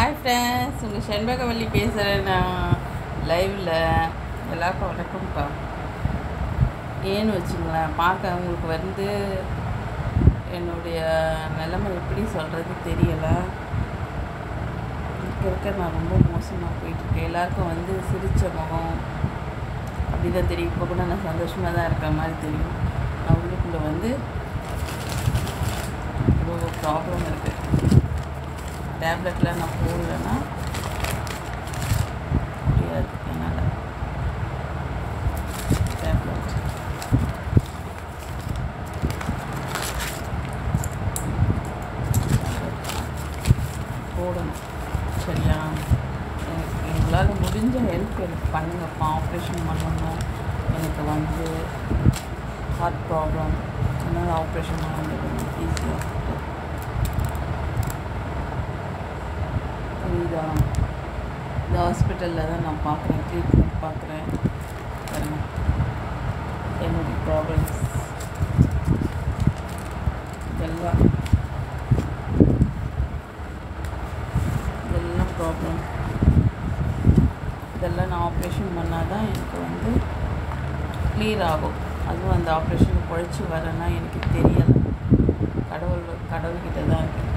hi friends உங்கள் செண்பகவல்லி பேசுகிறேன் நான் லைவில் எல்லாருக்கும் வணக்கம்ப்பா ஏன்னு வச்சுங்களேன் பார்க்க உங்களுக்கு வந்து என்னுடைய நிலைமை எப்படி சொல்கிறது தெரியலை இருக்க இருக்க நான் ரொம்ப மோசமாக போயிட்டுருக்கேன் எல்லாருக்கும் வந்து சிரித்த முகம் அப்படி தான் தெரியும் இப்போ கூட நான் சந்தோஷமாக தான் இருக்கிற மாதிரி தெரியும் நான் உள்ளுக்குள்ளே வந்து இவ்வளோ ப்ராப்ளம் இருக்குது டேப்லெட்டில் நான் போடலைன்னா முடியாது என்னால் டேப்லெட் போடணும் சரியா எனக்கு எங்களால் முடிஞ்ச ஹெல்ப் எனக்கு பண்ணுங்கப்பா ஆப்ரேஷன் பண்ணணும் எனக்கு வந்து ஹார்ட் ப்ராப்ளம் அதனால் ஆப்ரேஷன் பண்ண முடியும் ஈஸியாக புரியுதா இந்த ஹாஸ்பிட்டலில் தான் நான் பார்க்குறேன் ட்ரீட்மெண்ட் பார்க்குறேன் பாருங்க என்னுடைய ப்ராப்ளம்ஸ் இதெல்லாம் இதெல்லாம் ப்ராப்ளம் இதெல்லாம் நான் ஆப்ரேஷன் பண்ணால் தான் எனக்கு வந்து க்ளியர் ஆகும் அதுவும் அந்த ஆப்ரேஷன் குழைச்சி வரேன்னா எனக்கு தெரியலை கடவுள் கடவுள்கிட்ட தான் இருக்கு